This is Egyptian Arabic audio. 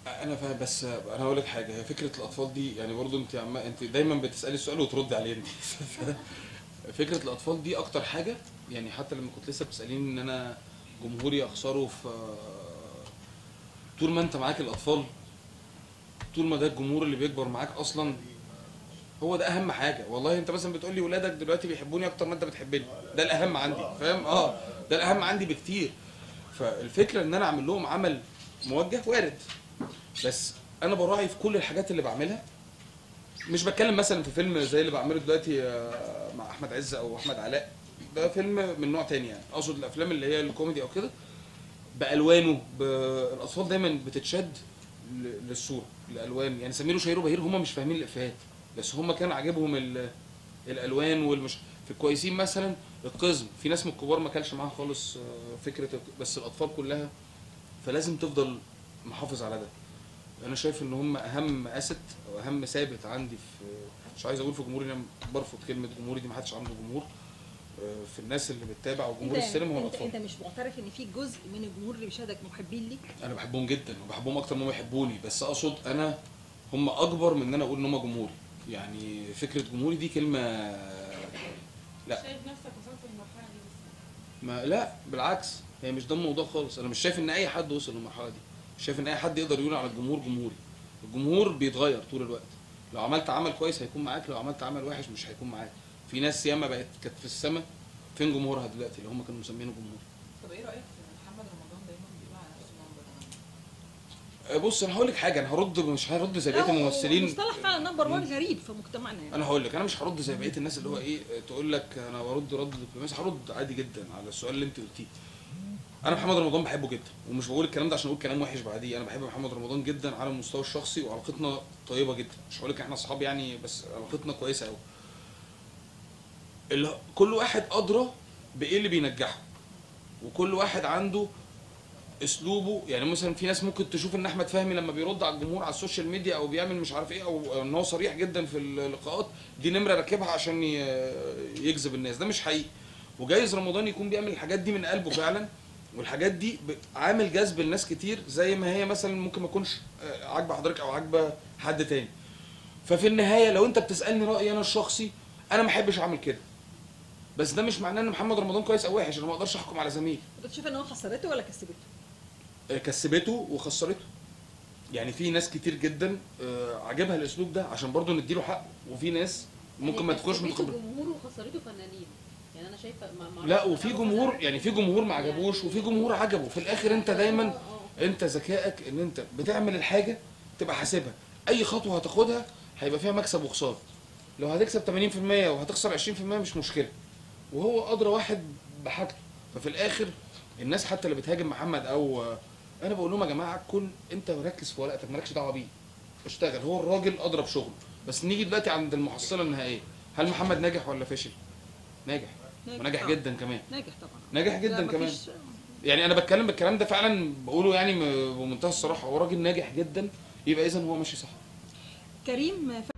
انا فاهم بس انا هقول لك حاجه هي فكره الاطفال دي يعني برضو انت عم انت دايما بتسالي السؤال وتردي عليه انت فكره الاطفال دي اكتر حاجه يعني حتى لما كنت لسه بتساليني ان انا جمهوري اخسره في طول ما انت معاك الاطفال طول ما ده الجمهور اللي بيكبر معاك اصلا هو ده اهم حاجه والله انت مثلا بتقول لي ولادك دلوقتي بيحبوني اكتر ما انت بتحبني ده الاهم عندي فاهم اه ده الاهم عندي بكتير فالفكره ان انا اعمل لهم عمل موجه وارد بس انا براعي في كل الحاجات اللي بعملها مش بتكلم مثلا في فيلم زي اللي بعمله دلوقتي آه، مع احمد عز او احمد علاء ده فيلم من نوع تاني يعني اقصد الافلام اللي هي الكوميدي او كده بالوانه ب... الاطفال دايما بتتشد ل- للصوره الالوان يعني سمير وشهير وبهير هم مش فاهمين الافيهات بس هم كان عاجبهم ال... الالوان والمش في الكويسين مثلا القزم في ناس من الكبار ما كانش معاها خالص آه، فكره الق- بس الاطفال كلها فلازم تفضل محافظ على ده انا شايف ان هم اهم اسد او اهم ثابت عندي في مش عايز اقول في جمهوري انا برفض كلمه جمهوري دي ما حدش عنده جمهور آه، في الناس اللي بتتابع وجمهور السينما هو انت, الاطفال انت مش معترف ان في جزء من الجمهور اللي بيشاهدك محبين ليك انا بحبهم جدا وبحبهم اكتر ما هم يحبوني بس اقصد انا هم اكبر من ان انا اقول ان هم جمهوري يعني فكره جمهوري دي كلمه لا. شايف نفسك وصلت للمرحله دي بس ما لا بالعكس هي مش ده الموضوع خالص انا مش شايف ان اي حد وصل للمرحله دي مش شايف ان اي حد يقدر يقول على الجمهور جمهوري الجمهور بيتغير طول الوقت لو عملت عمل كويس هيكون معاك لو عملت عمل وحش مش هيكون معاك في ناس ياما بقت كانت في السما فين جمهورها دلوقتي اللي هم كانوا مسمينه جمهور طب ايه رايك في محمد رمضان دايما بيقول على نفسه نمبر 1 أه، بص انا هقول لك حاجه انا هرد مش هرد زي بقيه لا، هو الممثلين مصطلح فعلا نمبر 1 غريب في مجتمعنا يعني انا هقول لك انا مش هرد زي بقيه الناس اللي هو ايه تقول لك انا برد رد دبلوماسي هرد عادي جدا على السؤال اللي انت قلتيه انا محمد رمضان بحبه جدا ومش بقول الكلام ده عشان اقول كلام وحش بعديه انا بحب محمد رمضان جدا على المستوى الشخصي وعلاقتنا طيبه جدا مش هقول لك احنا اصحاب يعني بس علاقتنا كويسه قوي اللي كل واحد ادرى بايه اللي بينجحه وكل واحد عنده اسلوبه يعني مثلا في ناس ممكن تشوف ان احمد فهمي لما بيرد على الجمهور على السوشيال ميديا او بيعمل مش عارف ايه او أو ان هو صريح جدا في اللقاءات دي نمره راكبها عشان ي- يجذب الناس ده مش حقيقي وجايز رمضان يكون بيعمل الحاجات دي من قلبه فعلا والحاجات دي ب- عامل جذب لناس كتير زي ما هي مثلا ممكن ما تكونش آه، عاجبه حضرتك او عاجبه حد تاني ففي النهايه لو انت بتسالني رايي انا الشخصي انا ما احبش اعمل كده بس ده مش معناه ان محمد رمضان كويس او وحش انا ما اقدرش احكم على زميل انت شايف ان هو خسرته ولا كسبته؟ كسبته وخسرته يعني في ناس كتير جدا آه، عجبها الاسلوب ده عشان برضه نديله حق وفي ناس ممكن ما تكونش كسبته متقبله جمهور وخسرته فنانين يعني انا شايفه ما ما لا أعرفش وفي أنا جمهور مثلاً- يعني في جمهور ما عجبوش وفي جمهور عجبه في الاخر انت دايما آه، آه. انت ذكائك ان انت بتعمل الحاجه تبقى حاسبها اي خطوه هتاخدها هيبقى فيها مكسب وخساره لو هتكسب 80% وهتخسر 20% مش مشكله وهو ادرى واحد بحاجته ففي الاخر الناس حتى اللي بتهاجم محمد او انا بقول لهم يا جماعه كل انت ركز في ورقتك مالكش دعوه بيه اشتغل هو الراجل اضرب شغله بس نيجي دلوقتي عند المحصله النهائيه هل محمد ناجح ولا فشل ناجح وناجح طبعاً. جدا كمان ناجح طبعا ناجح لا، جدا كمان مفيش- يعني انا بتكلم بالكلام ده فعلا بقوله يعني م- بمنتهى الصراحه هو راجل ناجح جدا يبقى اذا هو ماشي صح كريم